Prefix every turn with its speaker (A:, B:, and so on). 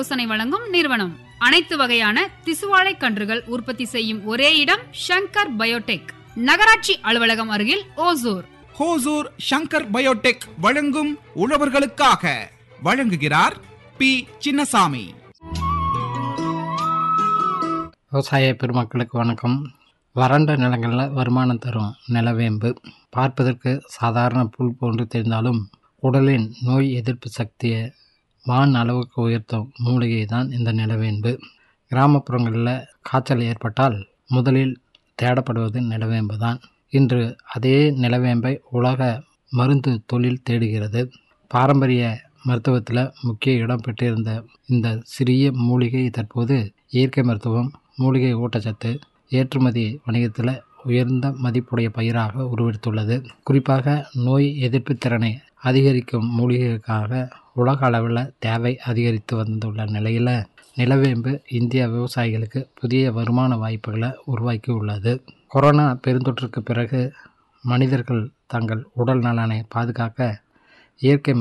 A: ஆலோசனை வழங்கும் நிறுவனம் அனைத்து வகையான திசுவாழை கன்றுகள் உற்பத்தி செய்யும் ஒரே இடம் ஷங்கர் பயோடெக் நகராட்சி அலுவலகம் அருகில் ஓசூர்
B: ஹோசூர் ஷங்கர் பயோடெக் வழங்கும் உழவர்களுக்காக வழங்குகிறார் பி சின்னசாமி
C: விவசாய பெருமக்களுக்கு வணக்கம் வறண்ட நிலங்களில் வருமானம் தரும் நிலவேம்பு பார்ப்பதற்கு சாதாரண புல் போன்று தெரிந்தாலும் உடலின் நோய் எதிர்ப்பு சக்தியை வான் அளவுக்கு உயர்த்தும் மூலிகை தான் இந்த நிலவேம்பு கிராமப்புறங்களில் காய்ச்சல் ஏற்பட்டால் முதலில் தேடப்படுவது நிலவேம்பு தான் இன்று அதே நிலவேம்பை உலக மருந்து தொழில் தேடுகிறது பாரம்பரிய மருத்துவத்தில் முக்கிய இடம் பெற்றிருந்த இந்த சிறிய மூலிகை தற்போது இயற்கை மருத்துவம் மூலிகை ஊட்டச்சத்து ஏற்றுமதி வணிகத்தில் உயர்ந்த மதிப்புடைய பயிராக உருவெடுத்துள்ளது குறிப்பாக நோய் எதிர்ப்பு திறனை அதிகரிக்கும் மூலிகைக்காக உலக அளவில் தேவை அதிகரித்து வந்துள்ள நிலையில் நிலவேம்பு இந்திய விவசாயிகளுக்கு புதிய வருமான வாய்ப்புகளை உருவாக்கி உள்ளது கொரோனா பெருந்தொற்றுக்கு பிறகு மனிதர்கள் தங்கள் உடல் நலனை பாதுகாக்க இயற்கை